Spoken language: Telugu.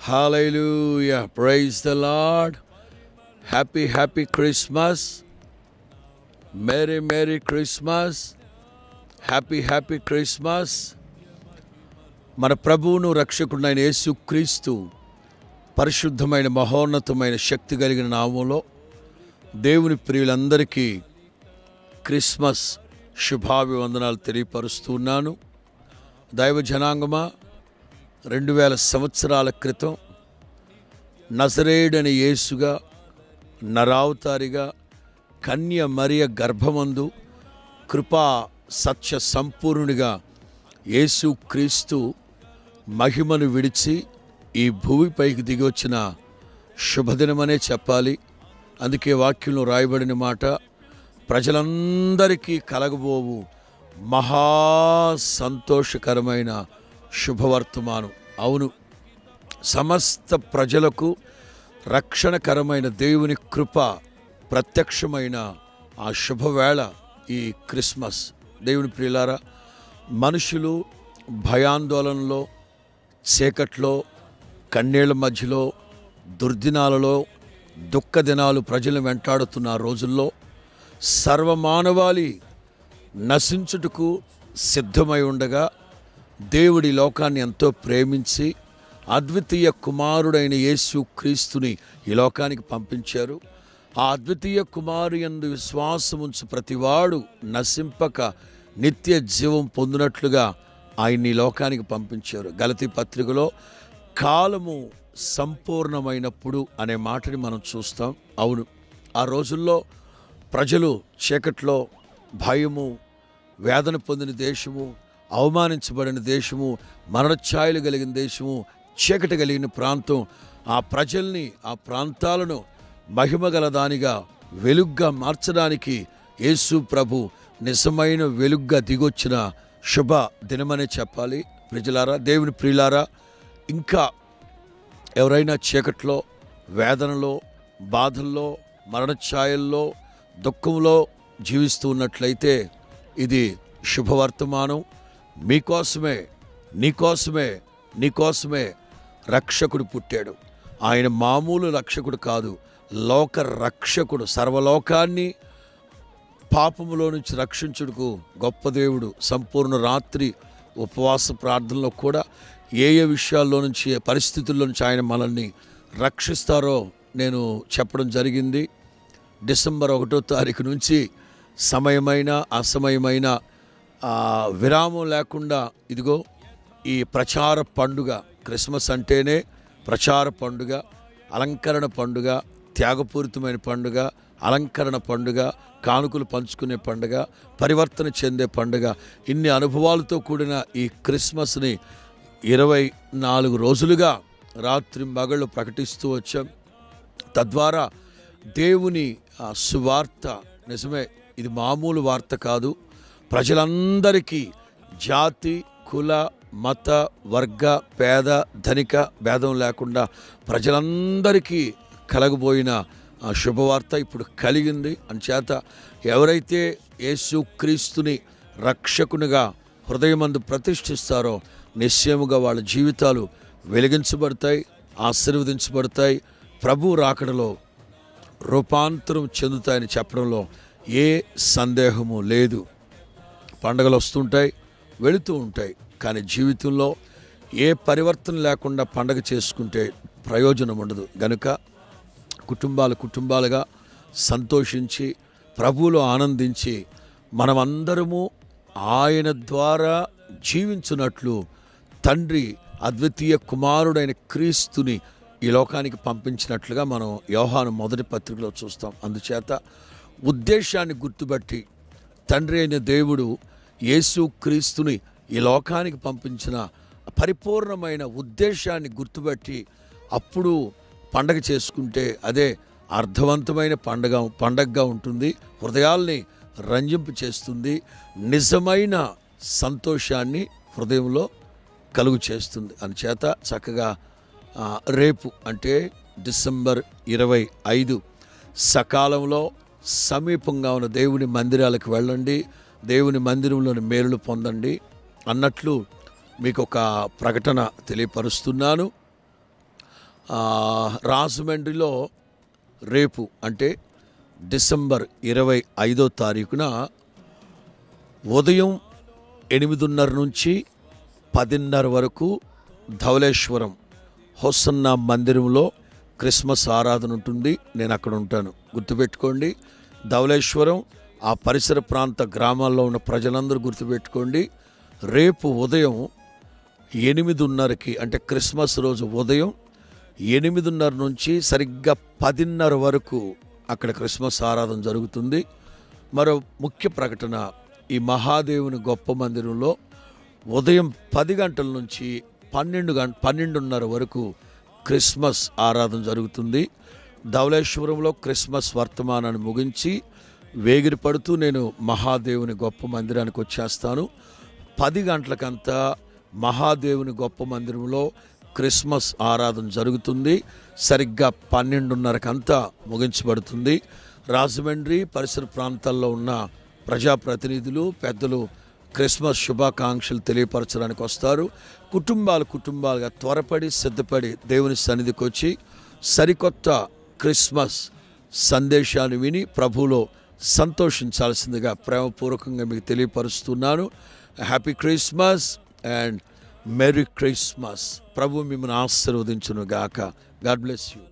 Hallelujah. Praise the Lord. Happy, happy Christmas. Merry, Merry Christmas. Happy happy Christmas మన ప్రభువును రక్షకుడైన యేసు క్రీస్తు పరిశుద్ధమైన మహోన్నతమైన శక్తి కలిగిన నామంలో దేవుని ప్రియులందరికీ క్రిస్మస్ శుభాభివందనాలు తెలియపరుస్తున్నాను దైవ జనాంగమా రెండు వేల సంవత్సరాల క్రితం నజరేడని యేసుగా నరావతారిగా కన్య మరియ గర్భమందు కృపా సత్య సంపూర్ణునిగా యేసు క్రీస్తు మహిమను విడిచి ఈ భూమిపైకి దిగి వచ్చిన శుభదినమనే చెప్పాలి అందుకే వాక్యంలో రాయబడిన మాట ప్రజలందరికీ కలగబోవు మహా సంతోషకరమైన శుభవర్తమానం అవును సమస్త ప్రజలకు రక్షణకరమైన దేవుని కృప ప్రత్యక్షమైన ఆ శుభవేళ ఈ క్రిస్మస్ దేవుని ప్రియులారా మనుషులు భయాందోళనలో చీకట్లో కన్నీళ్ల మధ్యలో దుర్దినాలలో దుఃఖ దినాలు ప్రజలు వెంటాడుతున్న ఆ రోజుల్లో సర్వమానవాళి నశించుటకు సిద్ధమై ఉండగా దేవుడి లోకాన్ని ఎంతో ప్రేమించి అద్వితీయ కుమారుడైన యేసు క్రీస్తుని ఈ లోకానికి పంపించారు ఆ అద్వితీయ కుమారు యందు విశ్వాసముంచు ప్రతివాడు నశింపక నిత్య జీవం పొందినట్లుగా ఆయన్ని ఈ లోకానికి పంపించారు గలతి పత్రికలో కాలము సంపూర్ణమైనప్పుడు అనే మాటని మనం చూస్తాం అవును ఆ రోజుల్లో ప్రజలు చీకట్లో భయము వేదన పొందిన దేశము అవమానించబడిన దేశము మరణఛాయలు కలిగిన దేశము చీకటి కలిగిన ప్రాంతం ఆ ప్రజల్ని ఆ ప్రాంతాలను మహిమగల దానిగా వెలుగ్గా మార్చడానికి యేసు ప్రభు నిజమైన వెలుగ్గా దిగొచ్చిన శుభ దినమనే చెప్పాలి ప్రజలారా దేవుని ప్రియులారా ఇంకా ఎవరైనా చీకట్లో వేదనలో బాధల్లో మరణఛాయల్లో దుఃఖంలో జీవిస్తూ ఉన్నట్లయితే ఇది శుభవర్తమానం మీకోసమే నీకోసమే నీకోసమే రక్షకుడు పుట్టాడు ఆయన మామూలు రక్షకుడు కాదు లోక రక్షకుడు సర్వలోకాన్ని పాపములో నుంచి రక్షించుటకు గొప్ప దేవుడు సంపూర్ణ రాత్రి ఉపవాస ప్రార్థనలో కూడా ఏ ఏ విషయాల్లో నుంచి ఏ పరిస్థితుల్లో నుంచి ఆయన మనల్ని రక్షిస్తారో నేను చెప్పడం జరిగింది డిసెంబర్ ఒకటో తారీఖు నుంచి సమయమైన అసమయమైన ఆ, విరామం లేకుండా ఇదిగో ఈ ప్రచార పండుగ క్రిస్మస్ అంటేనే ప్రచార పండుగ అలంకరణ పండుగ త్యాగపూరితమైన పండుగ అలంకరణ పండుగ కానుకలు పంచుకునే పండుగ పరివర్తన చెందే పండుగ ఇన్ని అనుభవాలతో కూడిన ఈ క్రిస్మస్ని ఇరవై నాలుగు రోజులుగా రాత్రి మగళ్ళు ప్రకటిస్తూ వచ్చాం తద్వారా దేవుని ఆ సువార్త నిజమే ఇది మామూలు వార్త కాదు ప్రజలందరికీ జాతి కుల మత వర్గ పేద ధనిక భేదం లేకుండా ప్రజలందరికీ కలగబోయిన ఆ శుభవార్త ఇప్పుడు కలిగింది అంచేత ఎవరైతే యేసు క్రీస్తుని రక్షకునిగా హృదయమందు ప్రతిష్ఠిస్తారో నిశ్చయముగా వాళ్ళ జీవితాలు వెలిగించబడతాయి ఆశీర్వదించబడతాయి ప్రభు రాకడలో రూపాంతరం చెందుతాయని చెప్పడంలో ఏ సందేహము లేదు పండగలు వస్తుంటాయి వెళుతూ ఉంటాయి కానీ జీవితంలో ఏ పరివర్తన లేకుండా పండగ చేసుకుంటే ప్రయోజనం ఉండదు గనుక కుటుంబాలు కుటుంబాలుగా సంతోషించి ప్రభువులో ఆనందించి మనమందరము ఆయన ద్వారా జీవించున్నట్లు తండ్రి అద్వితీయ కుమారుడైన క్రీస్తుని ఈ లోకానికి పంపించినట్లుగా మనం యోహాను మొదటి పత్రికలో చూస్తాం అందుచేత ఉద్దేశాన్ని గుర్తుబట్టి తండ్రి అయిన దేవుడు యేసు క్రీస్తుని ఈ లోకానికి పంపించిన పరిపూర్ణమైన ఉద్దేశాన్ని గుర్తుబట్టి అప్పుడు పండగ చేసుకుంటే అదే అర్థవంతమైన పండగ పండగగా ఉంటుంది హృదయాల్ని రంజింపు చేస్తుంది నిజమైన సంతోషాన్ని హృదయంలో కలుగు చేస్తుంది అందుచేత చక్కగా ఆ, రేపు అంటే డిసెంబర్ ఇరవై ఐదు సకాలంలో సమీపంగా ఉన్న దేవుని మందిరాలకు వెళ్ళండి దేవుని మందిరంలోని మేలులు పొందండి అన్నట్లు మీకు ఒక ప్రకటన తెలియపరుస్తున్నాను ఆ, రాజమండ్రిలో రేపు అంటే డిసెంబర్ ఇరవై ఐదో తారీఖున ఉదయం ఎనిమిదిన్నర నుంచి పదిన్నర వరకు ధవళేశ్వరం హొసన్న మందిరంలో క్రిస్మస్ ఆరాధన ఉంటుంది నేను అక్కడ ఉంటాను గుర్తుపెట్టుకోండి ధవళేశ్వరం ఆ పరిసర ప్రాంత గ్రామాల్లో ఉన్న ప్రజలందరూ గుర్తుపెట్టుకోండి రేపు ఉదయం ఎనిమిదిన్నరకి అంటే క్రిస్మస్ రోజు ఉదయం ఎనిమిదిన్నర నుంచి సరిగ్గా పదిన్నర వరకు అక్కడ క్రిస్మస్ ఆరాధన జరుగుతుంది మరో ముఖ్య ప్రకటన ఈ మహాదేవుని గొప్ప మందిరంలో ఉదయం పది గంటల నుంచి పన్నెండు గంట పన్నెండున్నర వరకు క్రిస్మస్ ఆరాధన జరుగుతుంది ధవళేశ్వరంలో క్రిస్మస్ వర్తమానాన్ని ముగించి వేగిరి పడుతూ నేను మహాదేవుని గొప్ప మందిరానికి వచ్చేస్తాను పది గంటలకంతా మహాదేవుని గొప్ప మందిరంలో క్రిస్మస్ ఆరాధన జరుగుతుంది సరిగ్గా పన్నెండున్నరకంతా ముగించబడుతుంది రాజమండ్రి పరిసర ప్రాంతాల్లో ఉన్న ప్రజాప్రతినిధులు పెద్దలు క్రిస్మస్ శుభాకాంక్షలు తెలియపరచడానికి వస్తారు కుటుంబాలు కుటుంబాలుగా త్వరపడి సిద్ధపడి దేవుని సన్నిధికి వచ్చి సరికొత్త క్రిస్మస్ సందేశాన్ని విని ప్రభువులో సంతోషించాల్సిందిగా ప్రేమపూర్వకంగా మీకు తెలియపరుస్తున్నాను happy Christmas and merry Christmas ప్రభు మిమ్మల్ని ఆశీర్వదించును గాక గాడ్ బ్లెస్ యూ